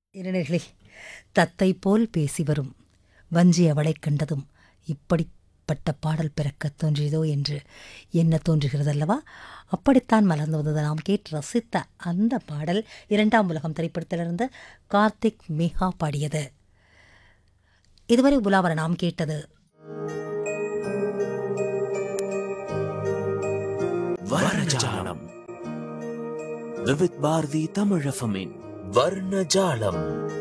இளைஞர்களே தத்தை போல் பேசி வரும் வஞ்சி அவளைக் கண்டதும் இப்படிப்பட்ட பாடல் பிறக்கத் தோன்றியதோ என்று என்ன தோன்றுகிறதல்லவா அப்படித்தான் மலர்ந்து வந்தது நாம் கேட்டு ரசித்த அந்த பாடல் இரண்டாம் உலகம் திரைப்படத்திலிருந்து கார்த்திக் மேகா பாடியது இதுவரை உலாவர நாம் கேட்டது வர்ணஜாலம் விவித் பாரதி தமிழஃபமின் வர்ணஜாலம்